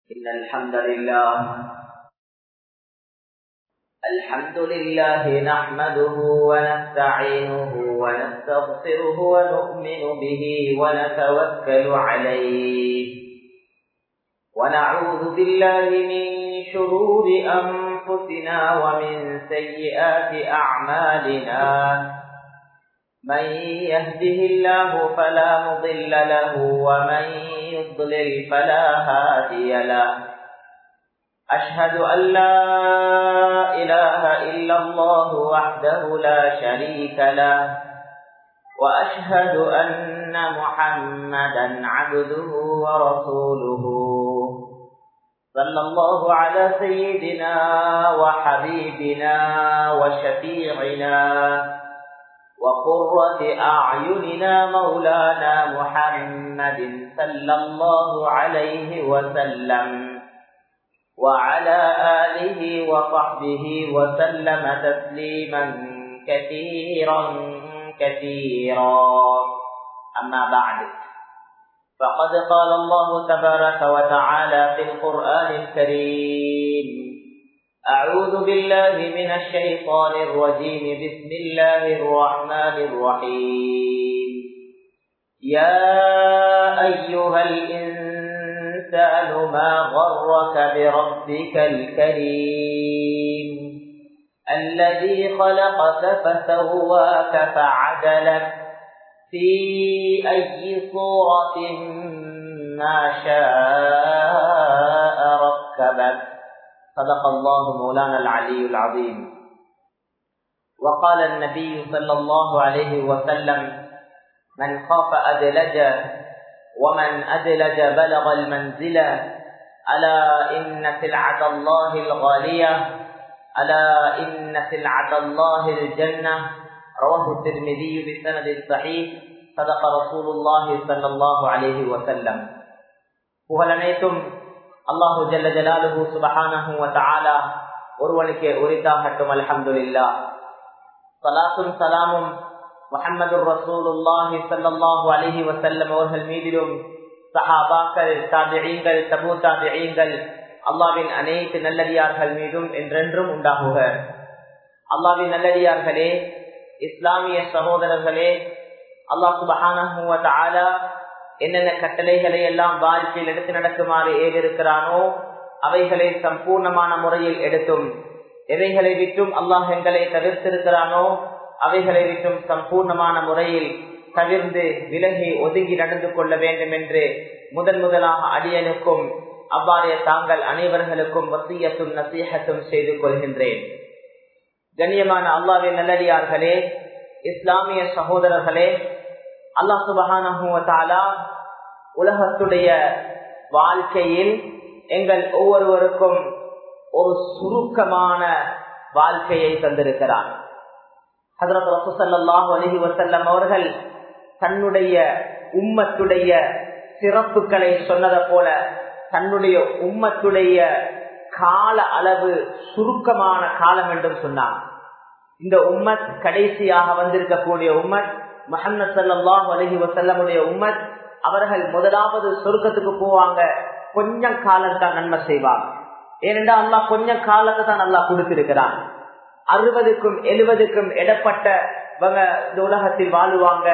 إن الحمد لله الحمد لله نحمده ونستعينه ونستغفره ونؤمن به ونتوكل عليه ونعوذ بالله من شرور أنفسنا ومن سيئات أعمالنا من يهده الله فلا مضل له ومن يضلل فلا هادي له أشهد أن لا إله إلا الله وحده لا شريك له وأشهد أن محمدا عبده ورسوله صلى الله على سيدنا وحبيبنا وشفيعنا وقرة أعيننا مولانا محمد صلى الله عليه وسلم وعلى آله وصحبه وسلم تسليما كثيرا كثيرا أما بعد فقد قال الله تبارك وتعالى في القرآن الكريم أعوذ بالله من الشيطان الرجيم بسم الله الرحمن الرحيم يا أيها الإنسان ما غرك بربك الكريم الذي خلقك فسواك فعدلك في أي صورة ما شاء ركبك صدق الله مولانا العلي العظيم وقال النبي صلى الله عليه وسلم من خاف أدلج ومن أدلج بلغ المنزلة ألا إن سلعة الله الغالية ألا إن سلعة الله الجنة رواه الترمذي بسند صحيح صدق رسول الله صلى الله عليه وسلم புகழனைத்தும் அல்லாஹு ஜல்ல ஜலாலுஹு சுபஹானஹு வ தஆலா ஒருவனுக்கே உரித்தாகட்டும் அல்ஹம்துலில்லாஹ் ஸலாத்தும் சலாமும் முஹம்மதுர் ரசூலுல்லாஹி ஸல்லல்லாஹு அலைஹி வஸல்லம் அவர்கள் மீதிலும் சஹாபாக்கள் தாபிஈன்கள் தபூ தாபிஈன்கள் அல்லாஹ்வின் அனைத்து நல்லடியார்கள் மீதும் என்றென்றும் உண்டாகுக அல்லாஹ்வின் நல்லடியார்களே இஸ்லாமிய சகோதரர்களே அல்லாஹ் சுபஹானஹு வ தஆலா என்னென்ன கட்டளைகளை எல்லாம் வாழ்க்கையில் எடுத்து நடக்குமாறு ஏறிருக்கிறானோ அவைகளை சம்பூர்ணமான முறையில் எடுத்தும் எவைகளை விட்டும் அல்லாஹ் எங்களை தவிர்த்திருக்கிறானோ அவைகளை விட்டும் சம்பூர்ணமான முறையில் தவிர்ந்து விலகி ஒதுங்கி நடந்து கொள்ள வேண்டும் என்று முதன் முதலாக அடியனுக்கும் அவ்வாறே தாங்கள் அனைவர்களுக்கும் வசியத்தும் நசீகத்தும் செய்து கொள்கின்றேன் கண்ணியமான அல்லாவின் நல்லடியார்களே இஸ்லாமிய சகோதரர்களே அல்லாஹ் சுபகானா உலகத்துடைய வாழ்க்கையில் எங்கள் ஒவ்வொருவருக்கும் ஒரு சுருக்கமான வாழ்க்கையை தந்திருக்கிறார் ஹசரத் ரசூசல்லாஹு அலஹி வசல்லம் அவர்கள் தன்னுடைய உம்மத்துடைய சிறப்புகளை சொன்னதை போல தன்னுடைய உம்மத்துடைய கால அளவு சுருக்கமான காலம் என்றும் சொன்னார் இந்த உம்மத் கடைசியாக வந்திருக்கக்கூடிய உம்மத் முகமது சல்லாஹ் அலஹி வசல்லமுடைய உம்மத் அவர்கள் முதலாவது சொருக்கத்துக்கு போவாங்க கொஞ்சம் காலம் தான் நன்மை செய்வாங்க ஏனென்றால் அல்லா கொஞ்சம் காலத்தை தான் நல்லா கொடுத்திருக்கிறான் அறுபதுக்கும் எழுபதுக்கும் இடப்பட்டவங்க இந்த உலகத்தில் வாழுவாங்க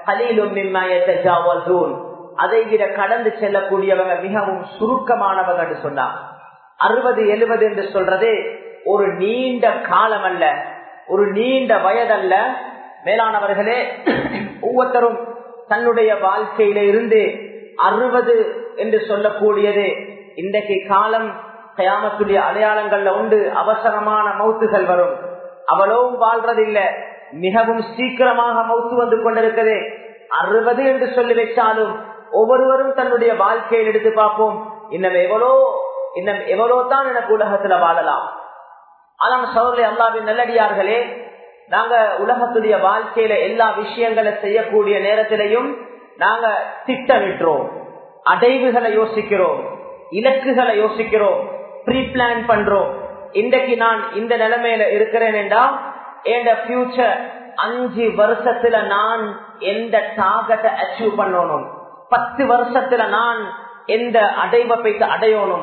கலீலும் அதை விட கடந்து செல்லக்கூடியவங்க மிகவும் சுருக்கமானவங்க என்று சொன்னாங்க அறுபது எழுபது என்று சொல்றது ஒரு நீண்ட காலம் அல்ல ஒரு நீண்ட வயதல்ல மேலானவர்களே ஒவ்வொருத்தரும் தன்னுடைய வாழ்க்கையில இருந்து அறுபது என்று சொல்லக்கூடியது இன்றைக்கு காலம் கயாமத்துடைய அடையாளங்கள்ல உண்டு அவசரமான மவுத்துகள் வரும் அவ்வளவும் வாழ்றதில்ல மிகவும் சீக்கிரமாக மவுத்து வந்து கொண்டிருக்கிறது அறுபது என்று சொல்லி வச்சாலும் ஒவ்வொருவரும் தன்னுடைய வாழ்க்கையில் எடுத்து பார்ப்போம் இன்னும் எவ்வளோ இன்னும் எவ்வளோ தான் எனக்கு உலகத்துல வாழலாம் ஆனால் சோழலை அல்லாவின் நல்லடியார்களே நாங்க உலகத்துடைய வாழ்க்கையில எல்லா விஷயங்களை செய்யக்கூடிய நேரத்திலையும் நாங்க திட்டமிட்டுறோம் அடைவுகளை யோசிக்கிறோம் இலக்குகளை யோசிக்கிறோம் ப்ரீ பிளான் பண்றோம் இன்றைக்கு நான் இந்த நிலைமையில இருக்கிறேன் என்றா என் ஃபியூச்சர் அஞ்சு வருஷத்துல நான் எந்த டார்கெட்டை அச்சீவ் பண்ணணும் பத்து வருஷத்துல நான் எந்த அடைவை போய்த்து அடையணும்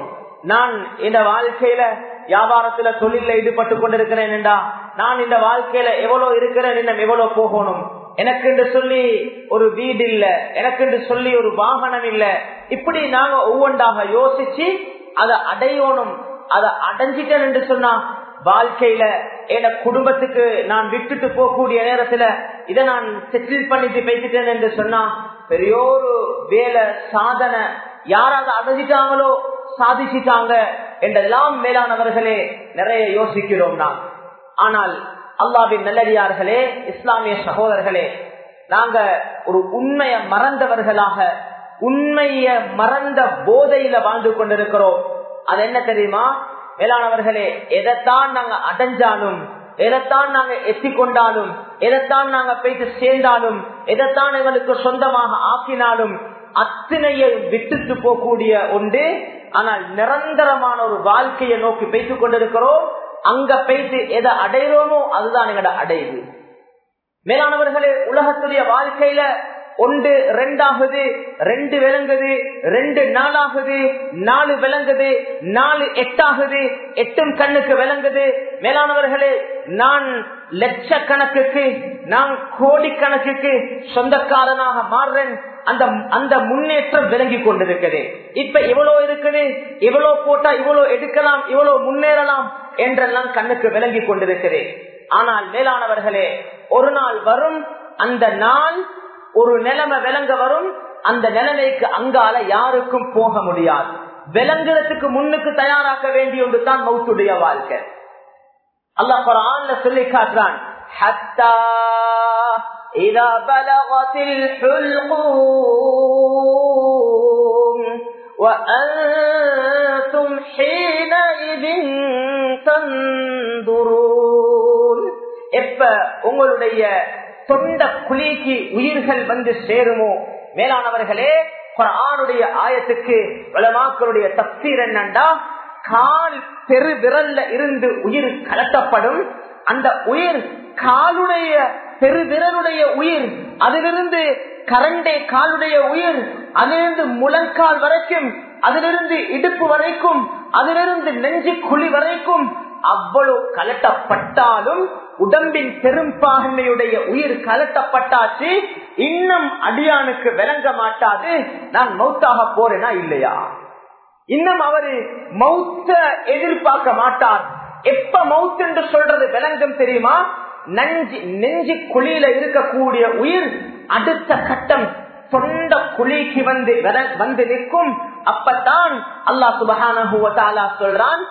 நான் இந்த வாழ்க்கையில வியாபாரத்துல தொழில ஈடுபட்டு கொண்டிருக்கிறேன் என்றா நான் இந்த வாழ்க்கையில எவ்வளவு இருக்கிறேன் இன்னும் எவ்வளவு போகணும் எனக்கு என்று சொல்லி ஒரு வீடு இல்ல எனக்கு என்று சொல்லி ஒரு வாகனம் இல்ல இப்படி நாங்க ஒவ்வொன்றாக யோசிச்சு அதை அடையணும் அதை அடைஞ்சிட்டேன் என்று சொன்னா வாழ்க்கையில என் குடும்பத்துக்கு நான் விட்டுட்டு போகக்கூடிய நேரத்துல இதை நான் செட்டில் பண்ணிட்டு பேசிட்டேன் என்று சொன்னா பெரியோரு வேலை சாதனை யாராவது அடைஞ்சிட்டாங்களோ சாதிச்சிட்டாங்க என்றெல்லாம் மேலானவர்களே நிறைய யோசிக்கிறோம் நான் ஆனால் அல்லாவின் நல்லடியார்களே இஸ்லாமிய சகோதரர்களே நாங்க ஒரு உண்மைய மறந்தவர்களாக உண்மைய மறந்த போதையில வாழ்ந்து கொண்டிருக்கிறோம் அது என்ன தெரியுமா மேலானவர்களே எதைத்தான் நாங்க அடைஞ்சாலும் எதைத்தான் நாங்க எத்தி கொண்டாலும் எதைத்தான் நாங்க போயிட்டு சேர்ந்தாலும் எதைத்தான் எங்களுக்கு சொந்தமாக ஆக்கினாலும் அத்தனையை விட்டுட்டு போகக்கூடிய ஒன்று ஆனால் நிரந்தரமான ஒரு வாழ்க்கையை நோக்கி பேசிக் கொண்டிருக்கிறோம் அங்க போயிட்டு எதை அடைகிறோமோ அதுதான் எங்களோட அடைவு மேலானவர்களே உலகத்துடைய வாழ்க்கையில ஒன்று ரெண்டாகுது ரெண்டு விளங்குது ரெண்டு நாளாகுது நாலு விளங்குது நாலு எட்டாகுது எட்டும் கண்ணுக்கு விளங்குது மேலானவர்களே நான் லட்சக்கணக்குக்கு நான் கோடிக்கணக்குக்கு சொந்தக்காரனாக மாறுறேன் அந்த அந்த முன்னேற்றம் விளங்கி கொண்டிருக்குது இப்ப இவ்வளவு இருக்குது இவ்வளவு போட்டா இவ்வளவு எடுக்கலாம் இவ்வளவு முன்னேறலாம் என்றெல்லாம் கண்ணுக்கு விளங்கி கொண்டிருக்கிறேன் ஆனால் மேலானவர்களே ஒரு நாள் வரும் அந்த நாள் ஒரு நிலைமை விளங்க வரும் அந்த நிலைமைக்கு அங்கால யாருக்கும் போக முடியாது விளங்குறதுக்கு முன்னுக்கு தயாராக்க வேண்டிய ஒன்று தான் மௌத்துடைய வாழ்க்கை அல்லாஹ் குரான்ல சொல்லி காட்டுறான் ஹத்தா إذا بلغت الحلقوم وأنتم حينئذ تنظرون எப்ப உங்களுடைய தொண்ட குழிக்கு உயிர்கள் வந்து சேருமோ மேலானவர்களே குரானுடைய ஆயத்துக்கு வளமாக்களுடைய தப்சீர் என்னண்டா கால் பெரு விரல்ல இருந்து உயிர் கலட்டப்படும் அந்த உயிர் காலுடைய பெருவிரலுடைய உயிர் அதிலிருந்து கரண்டை காலுடைய உயிர் அதிலிருந்து முழங்கால் வரைக்கும் அதிலிருந்து இடுப்பு வரைக்கும் அதிலிருந்து நெஞ்சு குழி வரைக்கும் அவ்வளவு கலட்டப்பட்டாலும் உடம்பின் பெரும்பான்மையுடைய உயிர் கலட்டப்பட்டாச்சு இன்னும் அடியானுக்கு விளங்க மாட்டாது நான் மௌத்தாக போறேனா இல்லையா இன்னும் அவரு மௌத்த எதிர்பார்க்க மாட்டார் எப்ப மவுத் என்று சொல்றது விளங்கும் தெரியுமா நஞ்சு நெஞ்சு குழியில இருக்கக்கூடிய உயிர் அடுத்த கட்டம் சொந்த குழிக்கு வந்து வந்து நிற்கும் அப்பதான் அல்லாஹ் சுபஹான சொல்றான்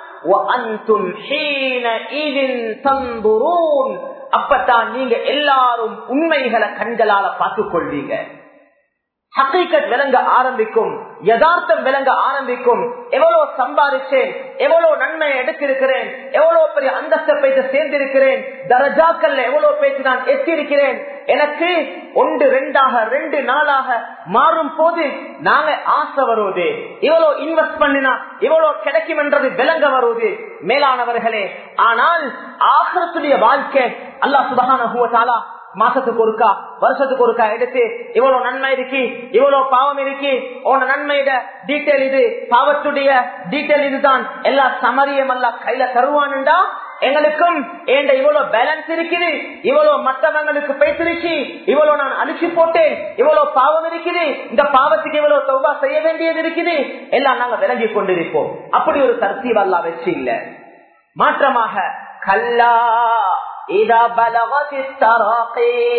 அப்பதான் நீங்க எல்லாரும் உண்மைகளை கண்களால பார்த்துக் கொள்வீங்க ஹக்கீக்கத் விளங்க ஆரம்பிக்கும் யதார்த்தம் விளங்க ஆரம்பிக்கும் எவ்வளவு சம்பாதிச்சேன் எவ்வளவு நன்மையை எடுத்திருக்கிறேன் எவ்வளவு பெரிய அந்தஸ்தை பேச்சு சேர்ந்திருக்கிறேன் தரஜாக்கள்ல எவ்வளவு பேச்சு நான் எத்திருக்கிறேன் எனக்கு ஒன்று ரெண்டாக ரெண்டு நாளாக மாறும் போது நாங்க ஆசை வருவது இவ்வளவு இன்வெஸ்ட் பண்ணினா இவ்வளவு கிடைக்கும் என்றது விளங்க வருவது மேலானவர்களே ஆனால் ஆகரத்துடைய வாழ்க்கை அல்லா சுபகான மாசத்துக்கு ஒருக்கா வருஷத்துக்கு ஒருக்கா எடுத்து இவ்வளவு நன்மை இருக்கு இவ்வளவு பாவம் இருக்கு உன நன்மையிட டீட்டெயில் இது பாவத்துடைய டீட்டெயில் இதுதான் எல்லா சமரியம் அல்ல கையில தருவானுண்டா எங்களுக்கும் ஏண்ட இவ்வளவு பேலன்ஸ் இருக்குது இவ்வளவு மற்றவங்களுக்கு பேசிருச்சு இவ்வளவு நான் அழிச்சு போட்டேன் இவ்வளவு பாவம் இருக்குது இந்த பாவத்துக்கு இவ்வளவு சௌபா செய்ய வேண்டியது இருக்குது எல்லாம் நாங்க விளங்கி கொண்டிருப்போம் அப்படி ஒரு தர்த்தீவ் அல்லா வச்சு இல்ல மாற்றமாக கல்லா إذا بلغت التراقي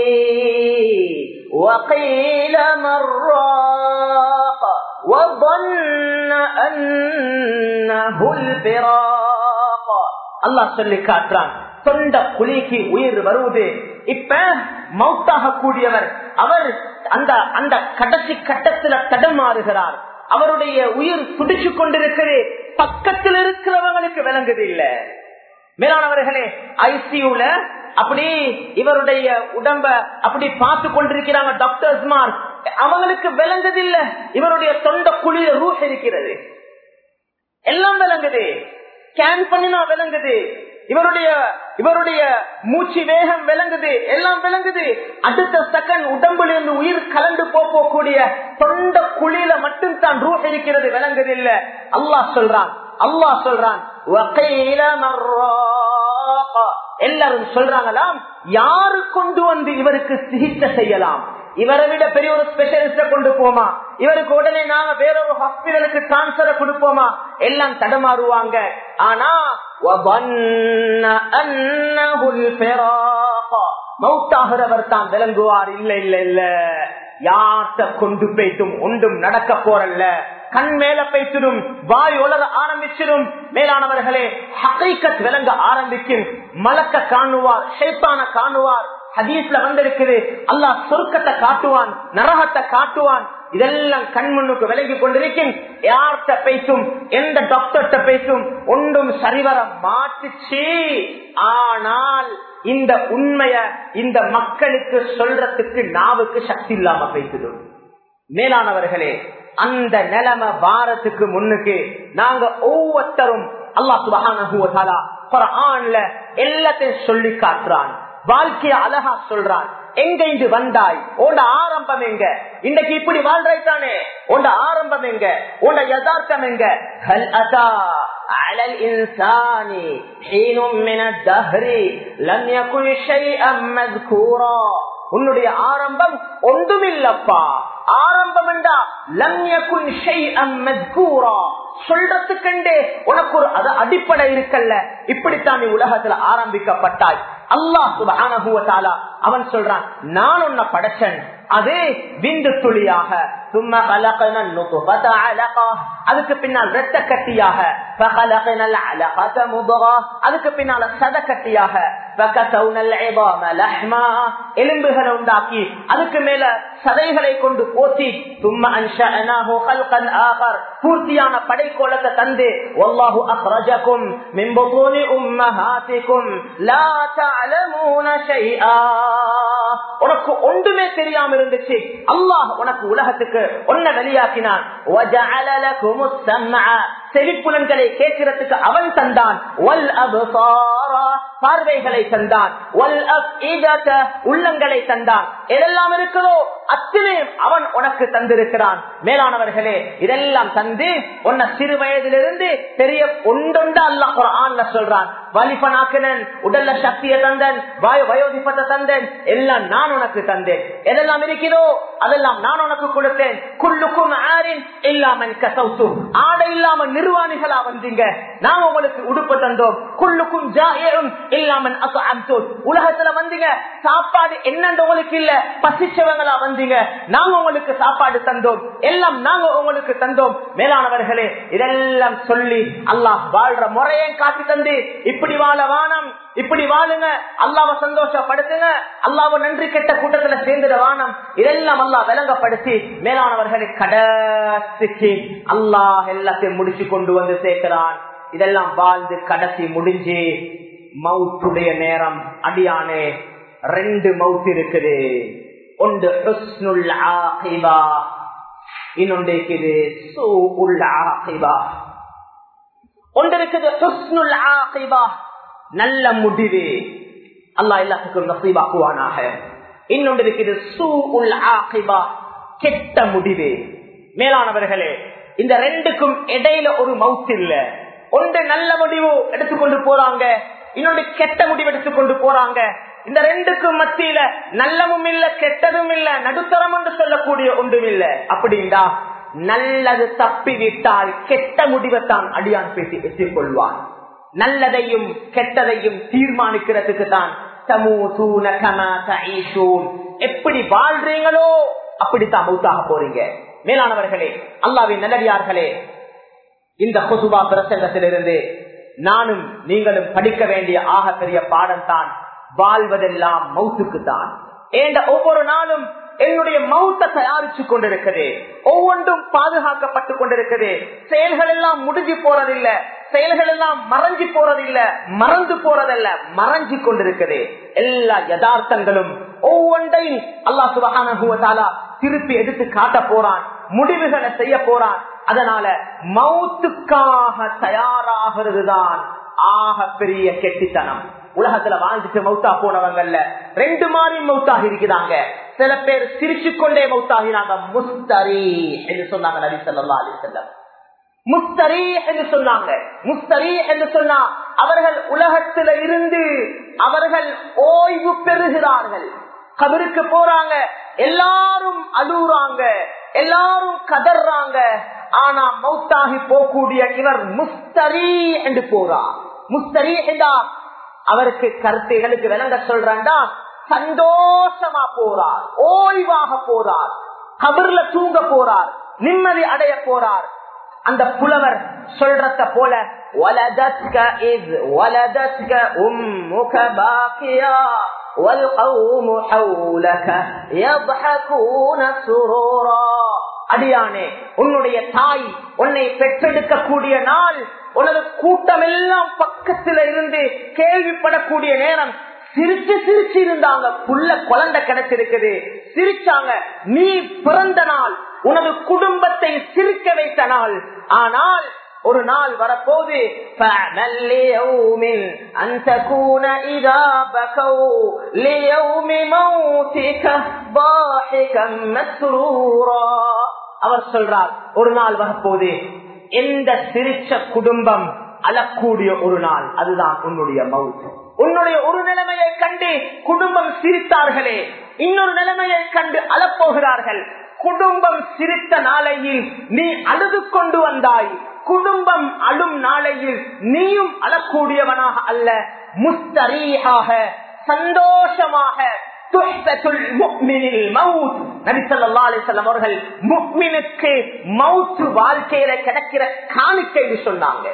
وقيل من راق وظن أنه الفراق الله சொல்லி காட்டுறான் சொந்த குழிக்கு உயிர் வருவது இப்ப மௌத்தாக கூடியவர் அவர் அந்த அந்த கடைசி கட்டத்துல தடமாறுகிறார் அவருடைய உயிர் துடிச்சு கொண்டிருக்கிறது பக்கத்தில் இருக்கிறவங்களுக்கு விளங்குது இல்லை மேலானவர்களே ஐசியூல அப்படி இவருடைய உடம்ப அப்படி பார்த்து கொண்டிருக்கிறாங்க டாக்டர்ஸ் மார் அவங்களுக்கு விளங்குதில்ல இவருடைய தொண்ட குளிர ரூஹ் இருக்கிறது எல்லாம் விளங்குது ஸ்கேன் பண்ணினா விளங்குது இவருடைய இவருடைய மூச்சு வேகம் விளங்குது எல்லாம் விளங்குது அடுத்த செகண்ட் உடம்புல இருந்து உயிர் கலந்து போகக்கூடிய தொண்ட குழியில மட்டும் தான் ரூஹ் இருக்கிறது விளங்குது இல்ல அல்லாஹ் சொல்றான் அல்லாஹ் சொல்றான் "வகீல மர்ராக." எல்லாரும் சொல்றாங்களாம் யாரு கொண்டு வந்து இவருக்கு சிகிச்சை செய்யலாம் இவரை விட பெரிய ஒரு ஸ்பெஷலிஸ்ட கொண்டு போமா இவருக்கு உடனே நாங்க வேறொரு ஹாஸ்பிட்டலுக்கு டிரான்ஸ்பரை கொடுப்போமா எல்லாம் தடமாறுவாங்க ஆனா وَظَنَّ أَنَّهُ الْفِرَاقَ. மௌத்தாகிறவர் தான் விளங்குவார் இல்ல இல்ல இல்ல யார்த்த கொண்டு போய்த்தும் ஒன்றும் நடக்க போறல்ல கண் மேல பேசிடும் வாய் உலக ஆரம்பிச்சிடும் மேலானவர்களே ஹகைக்கத் விளங்க ஆரம்பிக்கும் மலக்க காணுவார் ஷேத்தான காணுவார் ஹதீஸ்ல வந்திருக்குது அல்லாஹ் சொர்க்கத்தை காட்டுவான் நரகத்தை காட்டுவான் இதெல்லாம் கண் முன்னுக்கு விலகி கொண்டிருக்கும் யார்கிட்ட பேசும் எந்த டாக்டர்கிட்ட பேசும் ஒன்றும் சரிவர மாட்டுச்சு ஆனால் இந்த உண்மைய இந்த மக்களுக்கு சொல்றதுக்கு நாவுக்கு சக்தி இல்லாம பேசுதும் மேலானவர்களே அந்த நிலைமை வாரத்துக்கு முன்னுக்கு நாங்க ஒவ்வொருத்தரும் அல்லாஹ் சுபஹானஹுவதாலா குர்ஆன்ல எல்லாத்தையும் சொல்லி காட்டுறான் வாழ்க்கைய அழகா சொல்றான் எங்க இங்கு வந்தாய் உண்ட ஆரம்பம் எங்க இன்னைக்கு இப்படி வாழ்றாய்த்தானே உண்ட ஆரம்பம் எங்க உண்ட யதார்த்தம் எங்க ஹல் அதா على الإنسان حين من الدهر لم يكن شيئا مذكورا உன்னுடைய ஆரம்பம் ஒன்றுமில்லப்பா ஆரம்பம் என்றா லம்யகுன் ஷைஅம் மத்கூரா சொல்றதுக்கண்டே உனக்கு ஒரு அது அடிப்படை இருக்கல்ல இப்படித்தான் நீ உலகத்துல ஆரம்பிக்கப்பட்டாய் அல்லாஹ் சுபஹானஹு வ தஆலா அவன் சொல்றான் நான் உன்னை படைச்சன் அதே விந்து துளியாக சும்மா கலகன நுதுபத அலகா அதுக்கு பின்னால் இரத்த கட்டியாக فخلقنا العلقة مضغة அதுக்கு பின்னால சத கட்டியாக فكسونا العظام لحما எலும்புகளை உண்டாக்கி அதுக்கு மேல சதைகளை கொண்டு போத்தி ثم انشأناه خلقا آخر பூர்த்தியான படைக்கோலத்தை தந்து والله اخرجكم من بطون امهاتكم لا تعلمون شيئا உனக்கு ஒன்றுமே தெரியாம இருந்துச்சு அல்லாஹ் உனக்கு உலகத்துக்கு ஒன்ன வெளியாக்கினான் وجعل لكم السمع செவிப்புலன்களை கேட்கிறதுக்கு அவன் தந்தான் வல் அபுசார பார்வைகளை தந்தான் வல் அஃஇதத உள்ளங்களை தந்தான் எதெல்லாம் இருக்குதோ அத்தனையும் அவன் உனக்கு தந்திருக்கிறான் மேலானவர்களே இதெல்லாம் தந்து உன்னை சிறு வயதிலிருந்து பெரிய ஒன்றொண்டு அல்லாஹ் குர்ஆன்ல சொல்றான் வலிபனாக்கினன் உடல்ல சக்தியை தந்தன் வாய வயோதிபத்தை தந்தன் எல்லாம் நான் உனக்கு தந்தேன் எதெல்லாம் இருக்கிறதோ அதெல்லாம் நான் உனக்கு கொடுத்தேன் குள்ளுக்கும் ஆரின் இல்லாமன் கசௌத்து ஆடை இல்லாம நிர்வாணிகளா வந்தீங்க நான் உங்களுக்கு உடுப்பு தந்தோம் குள்ளுக்கும் ஜாயிரும் இல்லாமன் அசு உலகத்துல வந்தீங்க சாப்பாடு என்னன்னு உங்களுக்கு இல்ல பசிச்சவங்களா வந்தீங்க நாங்க உங்களுக்கு சாப்பாடு தந்தோம் எல்லாம் நாங்க உங்களுக்கு தந்தோம் மேலானவர்களே இதெல்லாம் சொல்லி அல்லாஹ் வாழ்ற முறையை காட்டி தந்து இப்படி வாழ வானம் இப்படி வாழுங்க அல்லாவை சந்தோஷப்படுத்துங்க அல்லாவை நன்றி கெட்ட கூட்டத்துல சேர்ந்துட வானம் இதெல்லாம் அல்லாஹ் விளங்கப்படுத்தி மேலானவர்களை கடைசிக்கு அல்லாஹ் எல்லாத்தையும் முடிச்சு கொண்டு வந்து சேர்க்கிறான் இதெல்லாம் வாழ்ந்து கடைசி முடிஞ்சு மவுத்துடைய நேரம் அடியானே ரெண்டு மவுத் இருக்குது ஒன்று ஹுஸ்னுல் ஆகிபா இன்னொன்று இருக்குது சூஉல் ஆகிபா ஒன்று இருக்குது ஹுஸ்னுல் ஆகிபா நல்ல முடிவு அல்லாஹ் எல்லாத்துக்கும் நசீபாக்குவானாக இன்னொன்று இருக்குது சூஉல் ஆகிபா கெட்ட முடிவு மேலானவர்களே இந்த ரெண்டுக்கும் இடையில ஒரு மவுத் இல்ல ஒன்று நல்ல முடிவு எடுத்துக்கொண்டு போறாங்க இன்னொன்று கெட்ட முடிவு எடுத்துக்கொண்டு போறாங்க இந்த ரெண்டுக்கும் மத்தியில நல்லமும் இல்ல கெட்டதும் இல்ல நடுத்தரம் என்று சொல்லக்கூடிய ஒன்றும் இல்ல அப்படின்னா நல்லது தப்பி விட்டால் கெட்ட முடிவைத்தான் அடியான் பேசி எத்திக் கொள்வான் நல்லதையும் கெட்டதையும் தீர்மானிக்கிறதுக்கு தான் எப்படி வாழ்றீங்களோ அப்படித்தான் மௌத்தாக போறீங்க மேலானவர்களே அல்லாவின் நல்லடியார்களே இந்த கொசுபா பிரசங்கத்திலிருந்து நானும் நீங்களும் படிக்க வேண்டிய ஆக பெரிய பாடம் தான் வாழ்வதெல்லாம் மவுத்துக்கு தான் ஏண்ட ஒவ்வொரு நாளும் என்னுடைய மௌத்த தயாரிச்சு கொண்டிருக்குது ஒவ்வொன்றும் பாதுகாக்கப்பட்டு கொண்டிருக்குது செயல்கள் எல்லாம் முடிஞ்சு போறதில்ல செயல்கள் எல்லாம் மறைஞ்சு போறதில்ல மறந்து போறதல்ல மறைஞ்சு கொண்டிருக்குது எல்லா யதார்த்தங்களும் ஒவ்வொன்றையும் அல்லா சுபகான திருப்பி எடுத்து காட்ட போறான் முடிவுகளை செய்ய போறான் அதனால மவுத்துக்காக தயாராகிறது தான் ஆக பெரிய கெட்டித்தனம் உலகத்துல வாழ்ந்துட்டு மௌத்தா போனவங்கல்ல ரெண்டு மாதிரி மௌத்தாக இருக்கிறாங்க சில பேர் சிரிச்சு கொண்டே மௌத்தாகினாங்க முஸ்தரி என்று சொன்னாங்க நபி சொல்லா அலி செல்லம் முஸ்தரி என்று சொன்னாங்க முஸ்தரி என்று சொன்னா அவர்கள் உலகத்தில இருந்து அவர்கள் ஓய்வு பெறுகிறார்கள் கபருக்கு போறாங்க எல்லாரும் அழுறாங்க எல்லாரும் கதறாங்க ஆனா மௌத்தாகி போகக்கூடிய இவர் முஸ்தரி என்று போறார் முஸ்தரி என்றா அவருக்கு கருத்துகளுக்கு விளங்க சொல்றாண்டா சந்தோஷமா போறார் ஓய்வாக போறார் கபர்ல தூங்க போறார் நிம்மதி அடைய போறார் அந்த புலவர் சொல்றத போல وَلَدَتْكَ إِذْ وَلَدَتْكَ أُمُّكَ بَاقِيًا وَالْقَوْمُ حَوْلَكَ يَضْحَكُونَ سُرُورًا அடியானே உன்னுடைய தாய் உன்னை பெற்றெடுக்க கூடிய நாள் உனது கூட்டம் எல்லாம் பக்கத்துல இருந்து கேள்விப்படக்கூடிய நேரம் சிரிச்சு சிரிச்சு இருந்தாங்க புள்ள குழந்தை கிடைச்சிருக்குது சிரிச்சாங்க நீ பிறந்த நாள் உனது குடும்பத்தை சிரிக்க வைத்த நாள் ஆனால் ஒரு நாள் வரப்போது فَعْمَلْ لِيَوْمٍ أَن تَكُونَ إِذَا بَكَوْا لِيَوْمِ مَوْتِكَ ضَاحِكًا مَسْرُورًا அவர் சொல்றார் ஒரு நாள் வரப்போது எந்த சிரிச்ச குடும்பம் அழக்கூடிய ஒரு நாள் அதுதான் உன்னுடைய மவுத் உன்னுடைய ஒரு நிலைமையை கண்டு குடும்பம் சிரித்தார்களே இன்னொரு நிலைமையை கண்டு அழப்போகிறார்கள் குடும்பம் சிரித்த நாளையில் நீ அழுது கொண்டு வந்தாய் குடும்பம் அழும் நாளையில் நீயும் அழக்கூடியவனாக அல்ல முஸ்தரீகாக சந்தோஷமாக அவர்கள் முக்மினுக்கு மவுத்து வாழ்க்கையில கிடைக்கிற காணிக்கை சொன்னாங்க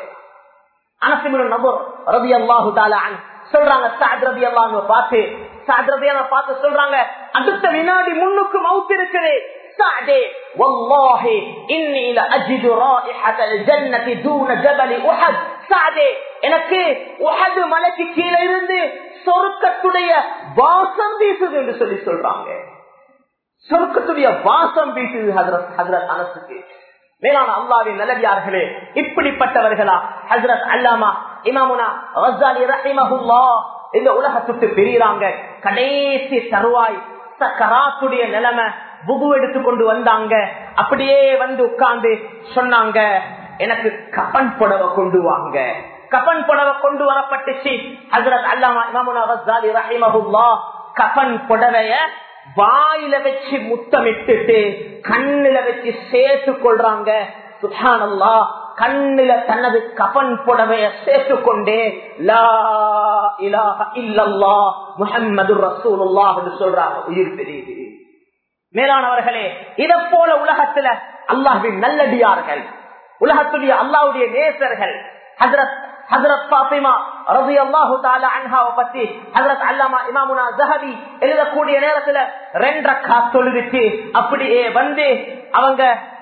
சொல்றாங்க பார்த்து பார்த்து சொல்றாங்க அடுத்த வினாடி முன்னுக்கு மவுத்து இருக்குது سعدي والله إني لأجد رائحة الجنة دون جبل أحد سعدي எனக்கு உஹது மலைக்கு கீழே இருந்து சொருக்கத்துடைய வாசம் வீசுது என்று சொல்லி சொல்றாங்க சொருக்கத்துடைய வாசம் வீசுது ஹசரத் ஹசரத் அனசுக்கு மேலான அல்லாவின் நல்லடியார்களே இப்படிப்பட்டவர்களா ஹசரத் அல்லாமா இமாமுனா ரசாலி ரஹிமஹுல்லா இந்த உலகத்துக்கு பிரிகிறாங்க கடைசி தருவாய் சக்கராத்துடைய நிலைமை புகு எடுத்து கொண்டு வந்தாங்க அப்படியே வந்து உட்கார்ந்து சொன்னாங்க எனக்கு கப்பன் புடவை கொண்டு வாங்க கப்பன் புடவை கொண்டு வரப்பட்டுச்சு ஹசரத் அல்லாமா இமாமுனா ரசாலி ரஹிமஹுல்லா கப்பன் புடவைய வாயில வச்சு முத்தமிட்டுட்டு கண்ணுல வச்சு சேர்த்து கொள்றாங்க சுஹானல்லா கண்ணுல தனது கபன் புடவைய சேர்த்து கொண்டே லா இலாஹ இல்லல்லா முஹம்மது ரசூலுல்லாஹ் என்று சொல்றாங்க உயிர் தெரியுது மேலானவர்களே இத போல உலகத்துல அல்லாஹின் நல்லடியார்கள் உலகத்துடைய அல்லாவுடைய நேசர்கள் ஹசரத் ஹசரத் பாத்திமா ரவி அல்லாஹு தாலா அன்ஹாவை பத்தி ஹசரத் அல்லாமா இமாமுனா ஜஹபி எழுதக்கூடிய நேரத்துல ரெண்டரை காத்தொழுவிட்டு அப்படியே வந்து அவங்க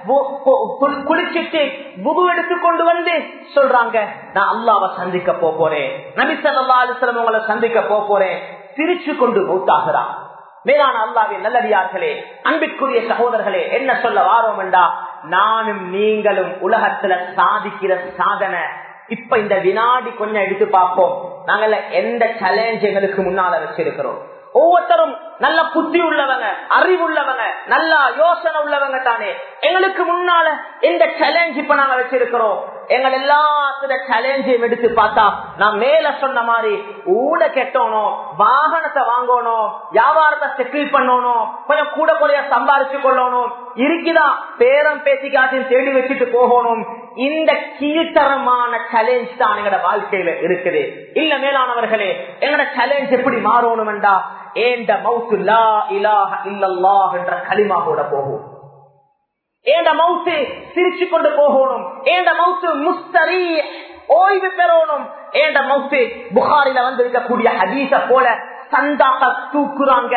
குளிச்சிட்டு புது எடுத்து கொண்டு வந்து சொல்றாங்க நான் அல்லாவை சந்திக்க போறேன் நபிசல்லா அலிஸ்லம் உங்களை சந்திக்க போறேன் சிரிச்சு கொண்டு மூத்தாகிறான் மேலான அல்லாவின் நல்லடியார்களே அன்பிற்குரிய சகோதரர்களே என்ன சொல்ல வாரோம் என்றா நானும் நீங்களும் உலகத்துல சாதிக்கிற சாதனை இப்ப இந்த வினாடி கொஞ்சம் எடுத்து பார்ப்போம் நாங்கள எந்த சேலஞ்ச் எங்களுக்கு முன்னால வச்சிருக்கிறோம் ஒவ்வொருத்தரும் நல்ல புத்தி உள்ளவங்க அறிவுள்ளவங்க நல்ல யோசனை உள்ளவங்க தானே எங்களுக்கு முன்னால இந்த சேலஞ்ச் இப்ப நாங்க வச்சிருக்கிறோம் எங்கள் எல்லாத்துல சேலஞ்சையும் எடுத்து பார்த்தா நான் மேல சொன்ன மாதிரி ஊட கெட்டணும் வாகனத்தை வாங்கணும் வியாபாரத்தை செட்டில் பண்ணணும் கொஞ்சம் கூட குறைய சம்பாரிச்சு கொள்ளணும் இருக்குதா பேரம் பேசிக்காட்டையும் தேடி வச்சுட்டு போகணும் இந்த கீழ்த்தரமான சேலஞ்ச் தான் எங்களோட வாழ்க்கையில இருக்குது இல்ல மேலானவர்களே எங்களோட சேலஞ்ச் எப்படி மாறணும்டா ஏண்ட மவுத்து லா இலாஹ இல்லல்லாஹ் என்ற களிமாவோட போகும் ஏண்ட மவுத்து சிரிச்சு கொண்டு போகணும் ஏண்ட மவுத்து முஸ்தரி ஓய்வு பெறணும் ஏண்ட மவுத்து புகாரில வந்து இருக்கக்கூடிய ஹதீச போல சந்தாக தூக்குறாங்க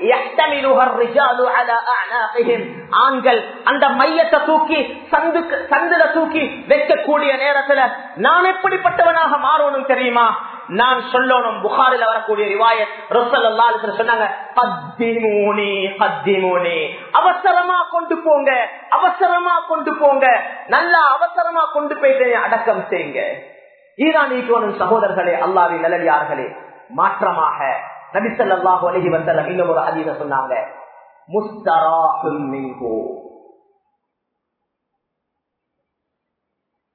ஆண்கள் அந்த மையத்தை தூக்கி சந்துக்கு சந்துல தூக்கி வைக்கக்கூடிய நேரத்துல நான் எப்படிப்பட்டவனாக மாறணும் தெரியுமா நான் சொல்லணும் புகாரில் வரக்கூடிய ரிவாயத் ரொசல்லா சொன்னாங்க பத்திமூனி பத்திமூனி அவசரமா கொண்டு போங்க அவசரமா கொண்டு போங்க நல்லா அவசரமா கொண்டு போயிட்டு அடக்கம் செய்யுங்க ஈரானிக்கு சகோதரர்களே அல்லாவின் நல்லடியார்களே மாற்றமாக நபிசல்லாஹு அலஹி வந்தலம் இன்னும் ஒரு அதிக சொன்னாங்க முஸ்தராஹும்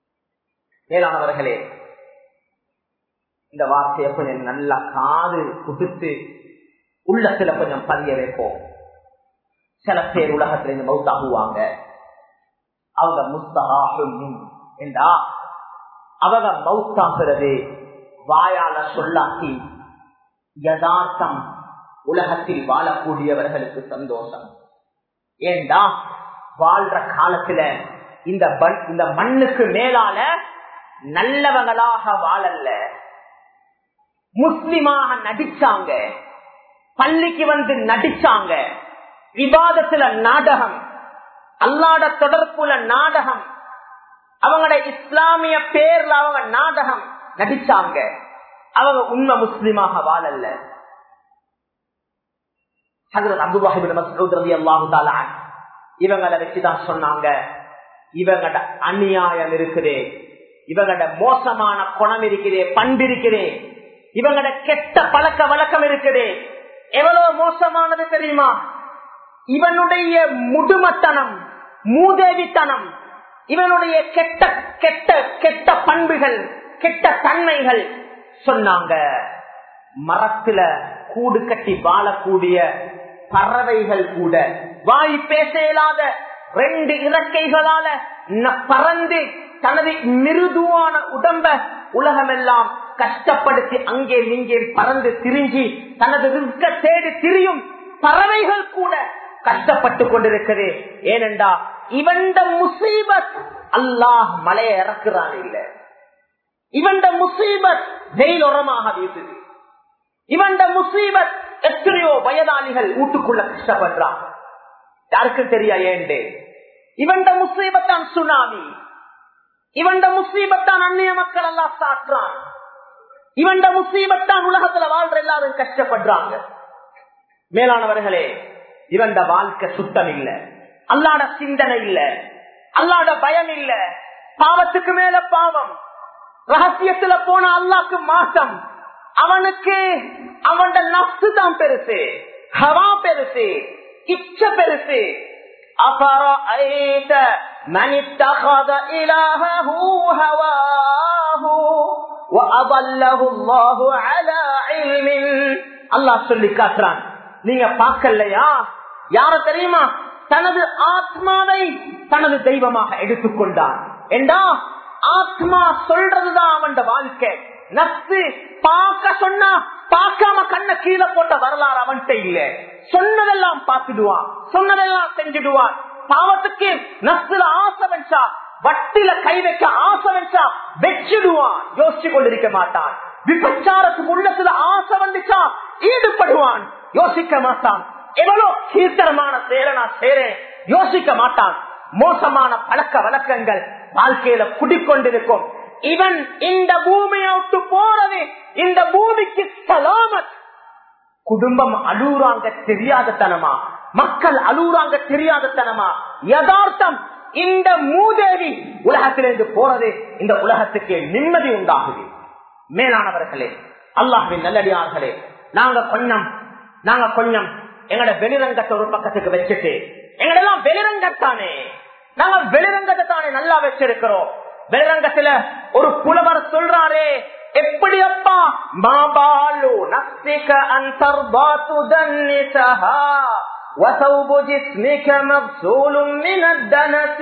மேலானவர்களே இந்த வார்த்தையை கொஞ்சம் நல்லா காது குடுத்து உள்ளத்துல கொஞ்சம் பதிய வைப்போம் சில பேர் உலகத்துல இருந்து மௌத்தாகுவாங்க அவங்க முஸ்தகாகும் என்றா அவங்க மௌத்தாகிறது வாயால சொல்லாக்கி யதார்த்தம் உலகத்தில் வாழக்கூடியவர்களுக்கு சந்தோஷம் ஏண்டா வாழ்ற காலத்துல இந்த இந்த மண்ணுக்கு மேலால நல்லவங்களாக வாழல்ல முஸ்லிமாக நடிச்சாங்க பள்ளிக்கு வந்து நடிச்சாங்க விவாதத்துல நாடகம் அல்லாட தொடர்புல நாடகம் அவங்களோட இஸ்லாமிய பேர்ல அவங்க நாடகம் நடிச்சாங்க அவங்க உண்மை முஸ்லிமாக வாழல்ல இவங்களை வச்சுதான் சொன்னாங்க இவங்கட அநியாயம் இருக்குதே இவங்கட மோசமான குணம் இருக்குதே பண்பு இருக்குதே இவங்கட கெட்ட பழக்க வழக்கம் இருக்குதே எவ்வளவு மோசமானது தெரியுமா இவனுடைய முதுமத்தனம் மூதேவித்தனம் இவனுடைய கெட்ட கெட்ட கெட்ட பண்புகள் கெட்ட தன்மைகள் சொன்னாங்க மரத்துல கூடு கட்டி வாழக்கூடிய பறவைகள் கூட வாய் பேச இயலாத ரெண்டு இறக்கைகளால பறந்து தனது மிருதுவான உடம்ப உலகமெல்லாம் கஷ்டப்படுத்தி அங்கே இங்கே பறந்து திரிஞ்சி தனது ரிஸ்க தேடி திரியும் பறவைகள் கூட கஷ்டப்பட்டு கொண்டிருக்கிறது ஏனென்றா இவண்ட முசீபத் அல்லாஹ் மலையை இறக்குறான் இல்ல இவண்ட முசீபத் வெயிலொரமாக வீசுது இவண்ட முசீபத் எத்தனையோ வயதாளிகள் வீட்டுக்குள்ள கஷ்டப்படுறான் யாருக்கும் தெரியா ஏண்டு இவண்ட முசீபத்தான் சுனாமி இவண்ட முசீபத்தான் அந்நிய மக்கள் எல்லாம் சாற்றான் இவண்ட முசீபத்தான் உலகத்துல வாழ்ற எல்லாரும் கஷ்டப்படுறாங்க மேலானவர்களே இவண்ட வாழ்க்கை சுத்தம் இல்ல அல்லாட சிந்தனை இல்ல அல்லாட பயம் இல்ல பாவத்துக்கு மேல பாவம் ரகசியத்துல போன அல்லாக்கு மாசம் அவனுக்கு அவன் நப்சு தான் பெருசு ஹவா பெருசு இச்ச பெருசு أفرأيت من اتخذ إلهه هواه وأضله الله على علم الله சொல்லி காட்டுறான் நீங்க பார்க்கலையா யார தெரியுமா தனது ஆத்மாவை தனது தெய்வமாக எடுத்துக்கொண்டான் என்றா ஆத்மா சொல்றதுதான் அவன் வாழ்க்கை நப்சு பார்க்க சொன்னா பார்க்காம கண்ண கீழே போட்ட வரலாறு அவன்கிட்ட இல்ல சொன்னதெல்லாம் பார்த்துடுவான் சொன்னதெல்லாம் செஞ்சுடுவான் பாவத்துக்கு நப்சுல ஆசை வச்சா வட்டில கை வைக்க ஆசை வச்சா வச்சிடுவான் யோசிச்சு கொண்டிருக்க மாட்டான் விபச்சாரத்துக்கு உள்ளத்துல ஆசை வந்துச்சா ஈடுபடுவான் யோசிக்க மாட்டான் எவ்வளவு கீர்த்தனமான செயலை நான் செய்றேன் யோசிக்க மாட்டான் மோசமான பழக்க வழக்கங்கள் வாழ்க்கையில குடிக்கொண்டிருக்கும் இவன் இந்த பூமியை விட்டு போறது இந்த பூமிக்கு சலாமத் குடும்பம் அலூராங்க தெரியாத தனமா மக்கள் அலூராங்க தெரியாத தனமா யதார்த்தம் இந்த மூதேவி உலகத்திலிருந்து போறது இந்த உலகத்துக்கு நிம்மதி உண்டாகுது மேலானவர்களே அல்லாஹின் நல்லடியார்களே நாங்க கொஞ்சம் நாங்க கொஞ்சம் எங்கட வெளிரங்கத்தை ஒரு பக்கத்துக்கு வச்சுட்டு எங்களெல்லாம் வெளிரங்கத்தானே நாங்க வெளிரங்கத்தை தானே நல்லா வச்சிருக்கிறோம் வெளிரங்கத்துல ஒரு புலவர் சொல்றாரே எப்படி அப்பா மாபாலு நஸ்திக அந்தர்பாத்து தன்னிசஹா وثوب جسمك مغسول من الدنس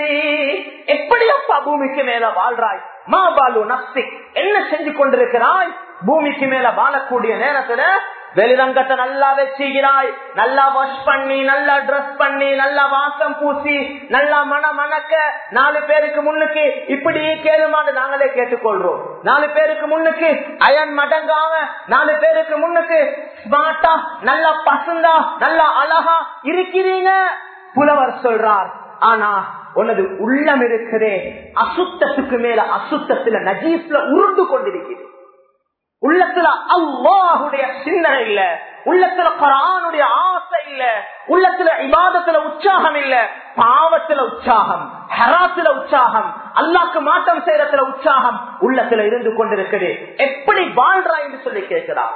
எப்படி அப்பா பூமிக்கு மேல வாழ்றாய் மாபாலு நப்சி என்ன செஞ்சு கொண்டிருக்கிறாய் பூமிக்கு மேல வாழக்கூடிய நேரத்துல வெளிரங்கத்தை நல்லா வச்சுகிறாய் நல்லா வாஷ் பண்ணி நல்லா ட்ரெஸ் பண்ணி நல்லா வாசம் பூசி நல்லா மன மணக்க நாலு பேருக்கு முன்னுக்கு இப்படி கேளுமான்னு நாங்களே கேட்டுக்கொள்றோம் நாலு பேருக்கு முன்னுக்கு அயன் மடங்காம நாலு பேருக்கு முன்னுக்கு ஸ்மார்ட்டா நல்லா பசுந்தா நல்லா அழகா இருக்கிறீங்க புலவர் சொல்றார் ஆனா உனது உள்ளம் இருக்குதே அசுத்தத்துக்கு மேல அசுத்தத்துல நஜீஸ்ல உருண்டு கொண்டிருக்கிறது உள்ளத்துல அல்லாஹுடைய சிந்தனை இல்ல உள்ளத்துல குரானுடைய ஆசை இல்ல உள்ளத்துல இபாதத்துல உற்சாகம் இல்ல பாவத்துல உற்சாகம் ஹராத்துல உற்சாகம் அல்லாக்கு மாற்றம் செய்யறதுல உற்சாகம் உள்ளத்துல இருந்து கொண்டிருக்குது எப்படி வாழ்றா என்று சொல்லி கேட்கிறார்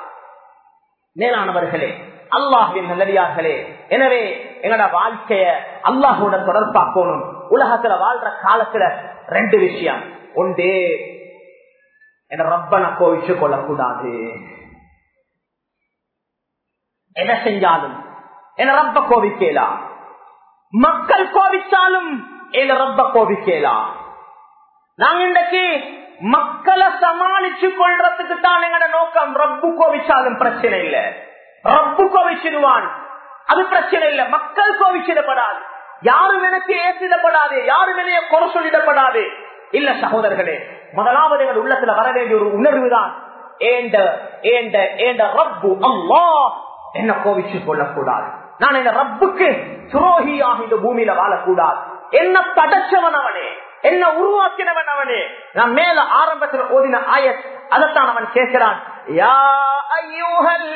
மேலானவர்களே அல்லாஹின் நல்லடியார்களே எனவே எங்கட வாழ்க்கைய அல்லாஹோட தொடர்பாக்கணும் உலகத்துல வாழ்ற காலத்துல ரெண்டு விஷயம் ஒன்று என் ரப்பனை கோவிச்சு கொள்ளக்கூடாது எதை செஞ்சாலும் என் ரப்ப கோவிக்கலாம் மக்கள் கோவிச்சாலும் என் ரப்ப கோவிக்கலாம் நாங்க இன்றைக்கு மக்களை சமாளிச்சு கொள்றதுக்கு தான் எங்கட நோக்கம் ரப்பு கோவிச்சாலும் பிரச்சனை இல்ல ரப்பு கோவிச்சிடுவான் அது பிரச்சனை இல்ல மக்கள் கோவிச்சிடப்படாது யாரும் எனக்கு ஏற்றிடப்படாது யாரும் என்னைய குறை சொல்லிடப்படாது இல்ல சகோதரர்களே முதலாவது எங்கள் உள்ளத்துல வர வேண்டிய ஒரு உணர்வு தான் ஏண்ட ஏண்ட ஏண்ட ரப்பு அம்மா என்ன கோவிச்சு கொள்ளக்கூடாது நான் இந்த ரப்புக்கு துரோகியாக இந்த பூமியில வாழக்கூடாது என்ன படைச்சவன் அவனே என்ன உருவாக்கினவன் அவனே நான் மேல ஆரம்பத்தில் ஓதின ஆயத் அதைத்தான் அவன் கேட்கிறான் யா ஐயூஹல்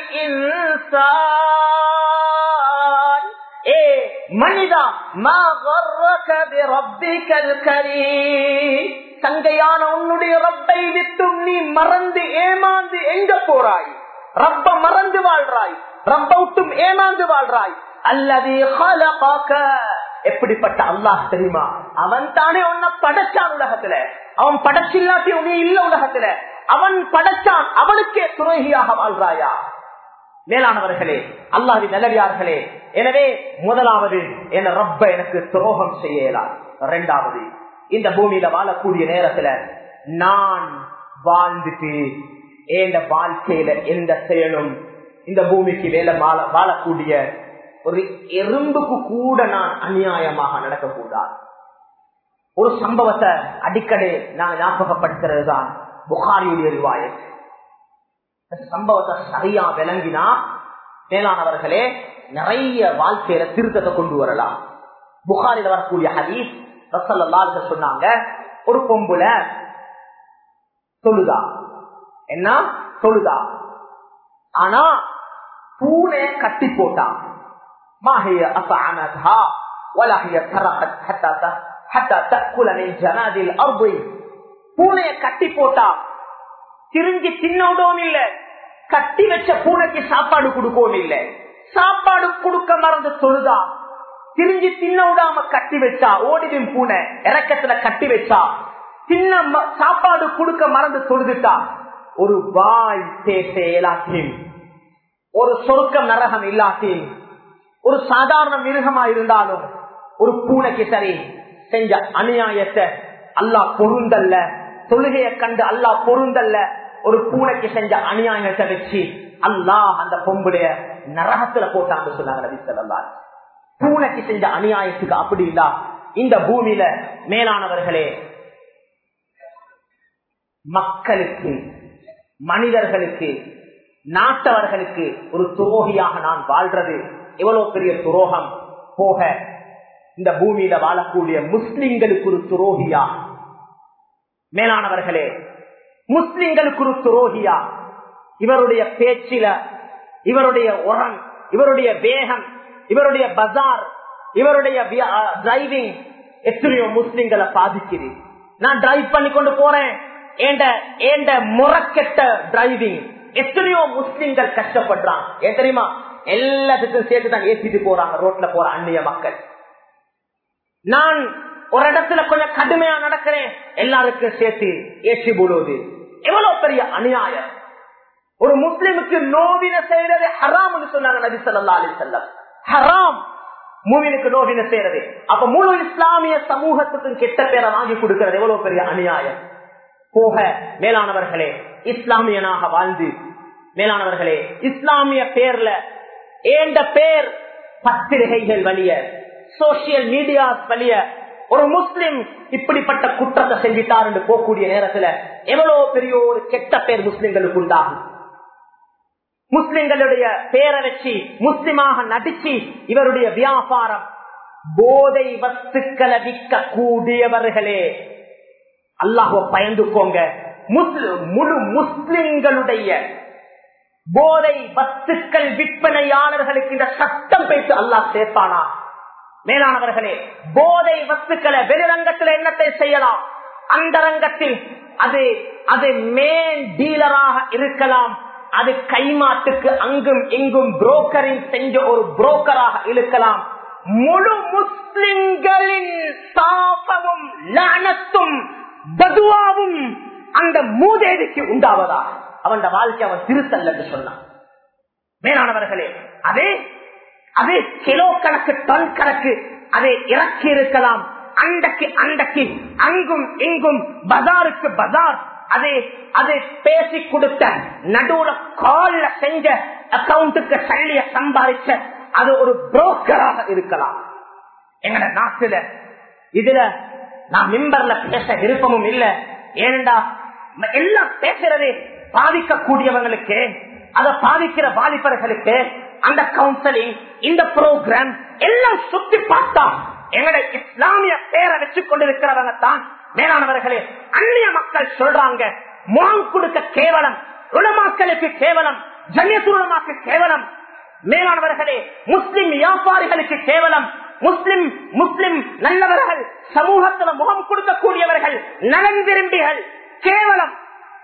இன்சான் ஏ மனிதா மா கர்ரக பிரப்பிக்கல் கரீம் தங்கையான உன்னுடைய ரப்பை விட்டும் நீ மறந்து ஏமாந்து எங்க போறாய் ரப்ப மறந்து வாழ்றாய் ரப்ப விட்டும் ஏமாந்து வாழ்றாய் அல்லது எப்படிப்பட்ட அல்லாஹ் தெரியுமா அவன் தானே உன்னை படைச்சான் உலகத்துல அவன் படைச்சில்லாட்டி உனி இல்ல உலகத்துல அவன் படைச்சான் அவனுக்கே துரோகியாக வாழ்றாயா மேலானவர்களே அல்லாஹி நல்லவியார்களே எனவே முதலாவது என் ரப்ப எனக்கு துரோகம் செய்யலாம் இரண்டாவது இந்த பூமியில வாழக்கூடிய நேரத்துல நான் வாழ்ந்துட்டு எந்த வாழ்க்கையில எந்த செயலும் இந்த பூமிக்கு வேலை வாழ வாழக்கூடிய ஒரு எறும்புக்கு கூட நான் அநியாயமாக நடக்கக்கூடாது ஒரு சம்பவத்தை அடிக்கடி நான் ஞாபகப்படுத்துறது தான் புகாரியுடைய ரிவாயத் சம்பவத்தை சரியா விளங்கினா மேலானவர்களே நிறைய வாழ்க்கையில திருத்தத்தை கொண்டு வரலாம் புகாரில வரக்கூடிய ஹதீஸ் ரசல்லால் சொன்னாங்க ஒரு பொம்புல தொழுதா என்ன தொழுதா ஆனா பூனை கட்டி போட்டான் மாஹிய அசானதா வலஹிய தரஹத் ஹத்தா ஹத்தா தக்குல மின் ஜனாதில் அர்பை பூனைய கட்டி போட்டா திரிஞ்சு தின்னோடவும் இல்ல கட்டி வச்ச பூனைக்கு சாப்பாடு கொடுக்கவும் இல்ல சாப்பாடு கொடுக்க மறந்து தொழுதா திரிஞ்சு தின்ன விடாம கட்டி வச்சா ஓடிடும் பூனை இறக்கத்துல கட்டி வச்சா சின்ன சாப்பாடு கொடுக்க மறந்து தொழுதுட்டா ஒரு வாய் பேச இயலாட்டின் ஒரு சொருக்கம் நரகம் இல்லாட்டின் ஒரு சாதாரண மிருகமா இருந்தாலும் ஒரு பூனைக்கு சரி செஞ்ச அநியாயத்தை அல்லா பொருந்தல்ல தொழுகைய கண்டு அல்லா பொருந்தல்ல ஒரு பூனைக்கு செஞ்ச அநியாயத்தை வச்சு அல்லாஹ் அந்த பொம்புடைய நரகத்துல போட்டான்னு சொன்னாங்க நபி சொல்லலாம் பூனைக்கு செஞ்ச அநியாயத்துக்கு அப்படி இல்லா இந்த பூமியில மேலானவர்களே மக்களுக்கு மனிதர்களுக்கு நாட்டவர்களுக்கு ஒரு துரோகியாக நான் வாழ்றது எவ்வளவு பெரிய துரோகம் போக இந்த பூமியில வாழக்கூடிய முஸ்லிம்களுக்கு ஒரு துரோகியா மேலானவர்களே முஸ்லிம்களுக்கு ஒரு துரோகியா இவருடைய பேச்சில இவருடைய உரம் இவருடைய வேகம் இவருடைய பஜார் இவருடைய டிரைவிங் எத்தனையோ முஸ்லிம்களை பாதிக்குது நான் டிரைவ் பண்ணி கொண்டு போறேன் ஏண்ட முறக்கெட்ட டிரைவிங் எத்தனையோ முஸ்லிம்கள் கஷ்டப்படுறான் ஏன் தெரியுமா எல்லாத்துக்கும் சேர்த்து தான் ஏற்றிட்டு போறாங்க ரோட்ல போற அந்நிய மக்கள் நான் ஒரு இடத்துல கொஞ்சம் கடுமையா நடக்கிறேன் எல்லாருக்கும் சேர்த்து ஏற்றி போடுவது எவ்வளவு பெரிய அநியாயம் ஒரு முஸ்லிமுக்கு நோவின செய்யறது ஹராம்னு சொன்னாங்க நபி சொல்லா அலி செல்லம் ஹராம் மூவினுக்கு நோவின செய்யறது அப்ப முழு இஸ்லாமிய சமூகத்துக்கும் கெட்ட பேரை வாங்கி கொடுக்கிறது எவ்வளவு பெரிய அநியாயம் போக மேலானவர்களே இஸ்லாமியனாக வாழ்ந்து மேலானவர்களே இஸ்லாமிய பேர்ல ஏண்ட பேர் பத்திரிகைகள் வழிய சோசியல் மீடியா வழிய ஒரு முஸ்லிம் இப்படிப்பட்ட குற்றத்தை செஞ்சிட்டார் என்று போகக்கூடிய நேரத்துல எவ்வளவு பெரிய ஒரு கெட்ட பேர் முஸ்லிம்களுக்கு உண்டாகும் முஸ்லிம்களுடைய பேரை வச்சு முஸ்லிமாக நடிச்சு இவருடைய வியாபாரம் போதை வஸ்துக்களை விற்க கூடியவர்களே அல்லாஹுவ பயந்துக்கோங்க முழு முஸ்லிம்களுடைய போதை வஸ்துக்கள் விற்பனையாளர்களுக்கு இந்த சட்டம் பேசி அல்லாஹ் சேர்ப்பானா மேலானவர்களே போதை வஸ்துக்களை வெளிரங்கத்தில் என்னத்தை செய்யலாம் அந்த ரங்கத்தில் அது அது மேன் டீலராக இருக்கலாம் அது கைமாட்டுக்கு அங்கும் இங்கும் புரோக்கரிங் செஞ்ச ஒரு புரோக்கராக இருக்கலாம் முழு முஸ்லிம்களின் சாபமும் லானத்தும் பதுவாவும் அந்த மூதேவிக்கு உண்டாவதா அவன் வாழ்க்கை அவன் திருத்தல் என்று சொன்னான் மேலானவர்களே அதே அதே கிலோ கணக்கு டன் கணக்கு அதை இறக்கி இருக்கலாம் அண்டக்கு அண்டக்கு அங்கும் இங்கும் பஜாருக்கு பஜார் அதை அதை பேசி கொடுத்த நடுவுல கால்ல செஞ்ச அக்கவுண்ட்டுக்கு சல்லிய சம்பாதிச்ச அது ஒரு புரோக்கராக இருக்கலாம் எங்கட நாட்டுல இதுல நான் மிம்பர்ல பேச விருப்பமும் இல்ல ஏனெண்டா எல்லாம் பேசுறது பாதிக்கக்கூடியவங்களுக்கு அதை பாதிக்கிற வாலிபர்களுக்கு அந்த கவுன்சிலிங் இந்த ப்ரோக்ராம் எல்லாம் சுத்தி பார்த்தா எங்கட இஸ்லாமிய பேரை வச்சு கொண்டிருக்கிறவங்க தான் மேலானவர்களே அந்நிய மக்கள் சொல்றாங்க முகம் கொடுக்க கேவலம் உலமாக்களுக்கு கேவலம் ஜன்யத்துலமாக்கு கேவலம் மேலானவர்களே முஸ்லிம் வியாபாரிகளுக்கு கேவலம் முஸ்லிம் முஸ்லிம் நல்லவர்கள் சமூகத்துல முகம் கொடுக்கக்கூடியவர்கள் நலன் விரும்பிகள் கேவலம்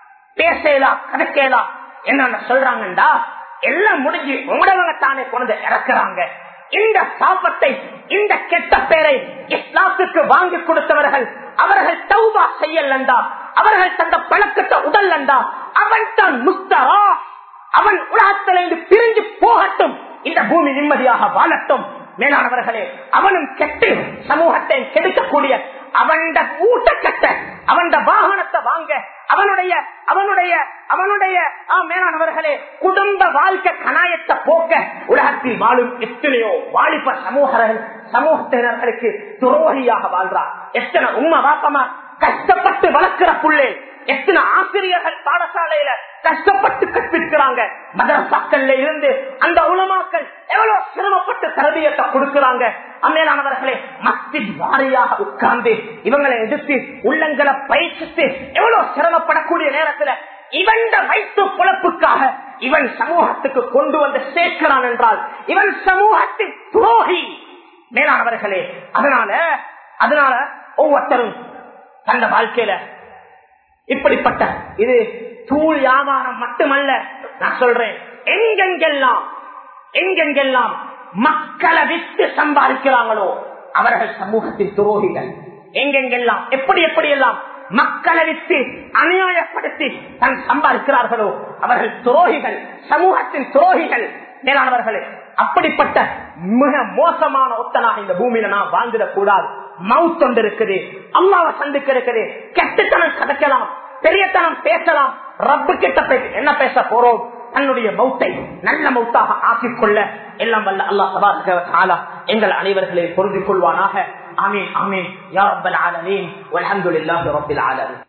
பேசலாம் கணக்கேலாம் என்ன சொல்றாங்கடா எல்லாம் முடிஞ்சு உங்களவங்க தானே கொண்டு இறக்குறாங்க இந்த சாபத்தை இந்த கெட்ட பேரை இஸ்லாத்துக்கு வாங்கி கொடுத்தவர்கள் அவர்கள் தௌபா செய்யலண்டா அவர்கள் தந்த பழக்கத்தை உடல் அண்டா அவன் தான் முஸ்தரா அவன் உலகத்திலிருந்து பிரிஞ்சு போகட்டும் இந்த பூமி நிம்மதியாக வாழட்டும் மேலானவர்களே அவனும் கெட்டு சமூகத்தை கெடுக்கக்கூடிய அவன் ஊட்ட கட்ட அவன் வாகனத்தை வாங்க அவனுடைய அவனுடைய அவனுடைய மேலானவர்களே குடும்ப வாழ்க்கை கணாயத்தை போக்க உலகத்தில் வாழும் எத்தனையோ வாலிப சமூகர்கள் சமூகத்தினர்களுக்கு துரோகியாக வாழ்றார் எத்தனை உண்மை வாப்பமா கஷ்டப்பட்டு வளர்க்கிற புள்ளே எத்தனை ஆசிரியர்கள் பாடசாலையில கஷ்டப்பட்டு கற்பிக்கிறாங்க மதரசாக்கள்ல இருந்து அந்த உலமாக்கள் எவ்வளவு சிரமப்பட்டு தரபியத்தை கொடுக்கிறாங்க அம்மேலானவர்களே மஸ்ஜித் வாரியாக உட்கார்ந்து இவங்களை எதிர்த்து உள்ளங்களை பயிற்சித்து எவ்வளவு சிரமப்படக்கூடிய நேரத்துல இவன் வயிற்று பொழப்புக்காக இவன் சமூகத்துக்கு கொண்டு வந்து சேர்க்கிறான் என்றால் இவன் சமூகத்தின் துரோகி மேலானவர்களே அதனால அதனால ஒவ்வொருத்தரும் தந்த வாழ்க்கையில இப்படிப்பட்ட இது தூள் வியாபாரம் மட்டுமல்ல நான் சொல்றேன் எங்கெங்கெல்லாம் எங்கெங்கெல்லாம் மக்களை விட்டு சம்பாதிக்கிறாங்களோ அவர்கள் சமூகத்தின் துரோகிகள் எங்கெங்கெல்லாம் எப்படி எப்படி எல்லாம் மக்களை விட்டு அநியாயப்படுத்தி தன் சம்பாதிக்கிறார்களோ அவர்கள் துரோகிகள் சமூகத்தின் துரோகிகள் மேலானவர்களே அப்படிப்பட்ட மிக மோசமான ஒத்தனாக இந்த பூமியில நான் வாழ்ந்துடக் கூடாது மவுத் ஒன்று இருக்குது அல்லாவை சந்திக்க இருக்குது கெட்டுத்தனம் கதைக்கலாம் பெரியத்தனம் பேசலாம் ரப்பு கிட்ட பேச என்ன பேச போறோம் தன்னுடைய மௌத்தை நல்ல மௌத்தாக ஆக்கிக் கொள்ள எல்லாம் வல்ல அல்லாஹ் எங்கள் அனைவர்களை பொருந்திக் கொள்வானாக ஆமீன் ஆமீன் யா ரப்பல் ஆலமீன் வல்ஹம்துலில்லாஹி ரப்பில் ஆலமீன்